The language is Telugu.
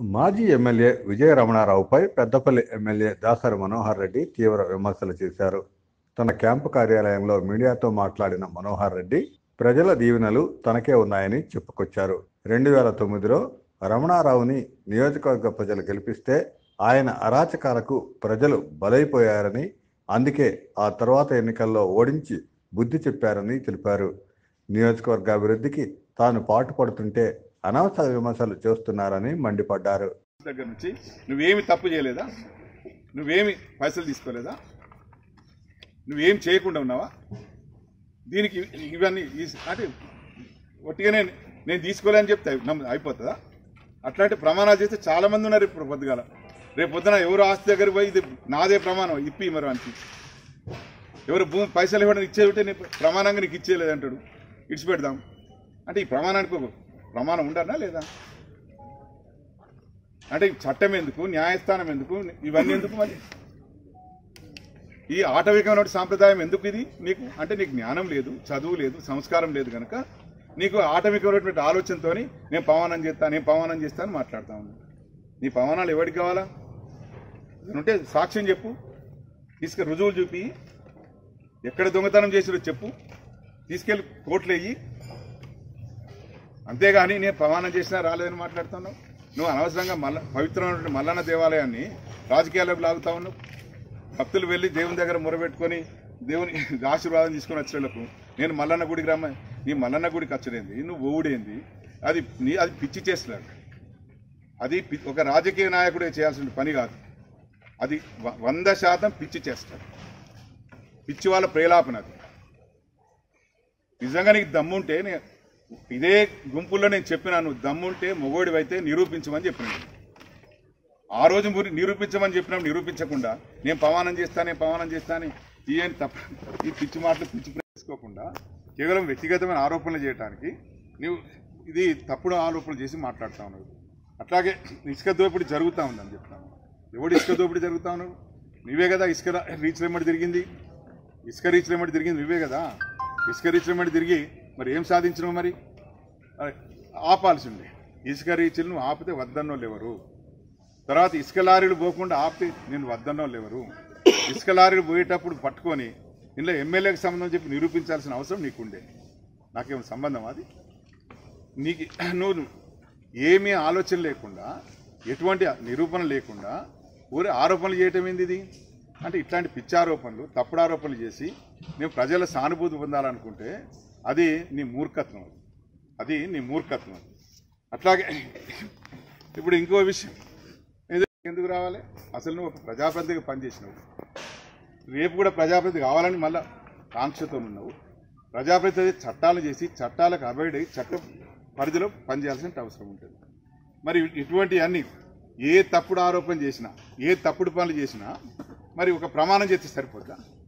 మాజీ ఎమ్మెల్యే విజయ రమణారావుపై పెద్దపల్లి ఎమ్మెల్యే దాసరి మనోహర్ రెడ్డి తీవ్ర విమర్శలు చేశారు తన క్యాంపు కార్యాలయంలో మీడియాతో మాట్లాడిన మనోహర్ రెడ్డి ప్రజల దీవెనలు తనకే ఉన్నాయని చెప్పుకొచ్చారు రెండు వేల తొమ్మిదిలో రమణారావుని నియోజకవర్గ ప్రజలు గెలిపిస్తే ఆయన అరాచకాలకు ప్రజలు బలైపోయారని అందుకే ఆ తర్వాత ఎన్నికల్లో ఓడించి బుద్ధి చెప్పారని తెలిపారు నియోజకవర్గ అభివృద్ధికి తాను పాటుపడుతుంటే అనవసర విమర్శలు చేస్తున్నారని మండిపడ్డారు దగ్గర నుంచి నువ్వేమి తప్పు చేయలేదా నువ్వేమి పైసలు తీసుకోలేదా నువ్వేం చేయకుండా ఉన్నావా దీనికి ఇవన్నీ ఈ- అంటే ఒట్టిగానే నేను తీసుకోలేని చెప్తే నమ్ము అయిపోతుందా అట్లాంటి ప్రమాణాలు చేస్తే చాలా మంది ఉన్నారు ఇప్పుడు పొద్దుగాల రేపు పొద్దున ఎవరు ఆస్తి దగ్గరికి పోయి ఇది నాదే ప్రమాణం ఇప్పి మరి అని ఎవరు భూమి పైసలు ఇవ్వడం ఇచ్చేది ఉంటే నేను ప్రమాణంగా నీకు ఇచ్చేయలేదు అంటాడు ఇడిచిపెడదాం అంటే ఈ ప్రమాణానికి ఒక ప్రమాణం ఉండనా లేదా అంటే ఈ చట్టం ఎందుకు న్యాయస్థానం ఎందుకు ఇవన్నీ ఎందుకు మరి ఈ ఆటవికమైన సాంప్రదాయం ఎందుకు ఇది నీకు అంటే నీకు జ్ఞానం లేదు చదువు లేదు సంస్కారం లేదు కనుక నీకు ఆటవికమైనటువంటి ఆలోచనతోని నేను పవనం చేస్తాను నేను పవనం చేస్తాను మాట్లాడుతా ఉన్నాను నీ పవనాలు ఎవరికి కావాలా ఉంటే సాక్ష్యం చెప్పు తీసుకు రుజువులు చూపి ఎక్కడ దొంగతనం చేసిరో చెప్పు తీసుకెళ్లి కోర్టులు వెయ్యి అంతేగాని నేను ప్రమాణం చేసినా రాలేదని మాట్లాడుతున్నావు నువ్వు అనవసరంగా మల్ల పవిత్రమైనటువంటి మల్లన్న దేవాలయాన్ని రాజకీయాల్లోకి లాగుతా ఉన్నావు భక్తులు వెళ్ళి దేవుని దగ్గర మొరబెట్టుకొని దేవుని ఆశీర్వాదం తీసుకొని వచ్చేళ్ళకు నేను మల్లన్న గుడికి రమ్మ నీ మల్లన్న గుడికి వచ్చడేంది నువ్వు ఓవుడేంది అది నీ అది పిచ్చి చేస్తున్నాడు అది పి- ఒక రాజకీయ నాయకుడే చేయాల్సిన పని కాదు అది వ- వంద శాతం పిచ్చి చేస్తాడు పిచ్చి వాళ్ళ ప్రేలాపన అది నిజంగా నీకు దమ్ముంటే నే- ఇదే గుంపుల్లో నేను చెప్పినాను దమ్ముంటే మొగోడివైతే నిరూపించమని చెప్పినాను ఆ రోజు మురి- నిరూపించమని చెప్పినప్పుడు నిరూపించకుండా నేను పవానం చేస్తాను నేను పవానం చేస్తాను ఇవన్నీ తప్ప ఈ పిచ్చి మాటలు పిచ్చి చేసుకోకుండా కేవలం వ్యక్తిగతమైన ఆరోపణలు చేయడానికి నువ్వు ఇది తప్పుడు ఆరోపణలు చేసి మాట్లాడుతా ఉన్నావు అట్లాగే ఇసుక దోపిడీ జరుగుతూ ఉందని చెప్తాను ఎవడు ఇసుక దోపిడీ జరుగుతా ఉన్నావు నువ్వే కదా ఇసుక రీచ్ వెంబడి తిరిగింది ఇసుక రీచ్ వెంబడి తిరిగింది నువ్వే కదా ఇసుక రీచ్ వెంబడి తిరిగి మరి ఏం సాధించినావు మరి అరే, ఆపాల్సి ఉండే ఇసుక రీచ్లు నువ్వు ఆపితే వద్దన్నోళ్ళు ఎవరు తర్వాత ఇసుక లారీలు పోకుండా ఆపి నేను వద్దన్నోళ్ళు ఎవరు ఇసుక లారీలు పోయేటప్పుడు పట్టుకొని ఇందులో ఎమ్మెల్యేకి సంబంధం చెప్పి నిరూపించాల్సిన అవసరం నీకుండే నాకేమైనా సంబంధం అది నీకు నువ్వు ఏమీ ఆలోచన లేకుండా ఎటువంటి నిరూపణ లేకుండా ఊరే ఆరోపణలు చేయటం ఏంది ఇది అంటే ఇట్లాంటి పిచ్చి ఆరోపణలు తప్పుడు ఆరోపణలు చేసి నేను ప్రజల సానుభూతి పొందాలనుకుంటే అది నీ మూర్ఖత్వం అది. అది నీ మూర్ఖత్వం అది. అట్లాగే ఇప్పుడు ఇంకో విషయం ఇది ఎందుకు రావాలి అసలు నువ్వు ఒక ప్రజాప్రతిగా పనిచేసినావు రేపు కూడా ప్రజాప్రతి కావాలని మళ్ళా కాంక్షతో ఉన్నావు ప్రజాప్రతినిధి చట్టాలు చేసి చట్టాలకు అబైడ్ అయ్యి చట్ట పరిధిలో పనిచేయాల్సిన అవసరం ఉంటుంది మరి ఇటువంటి అన్ని ఏ తప్పుడు ఆరోపణ చేసినా ఏ తప్పుడు పనులు చేసినా మరి ఒక ప్రమాణం చేస్తే సరిపోద్దా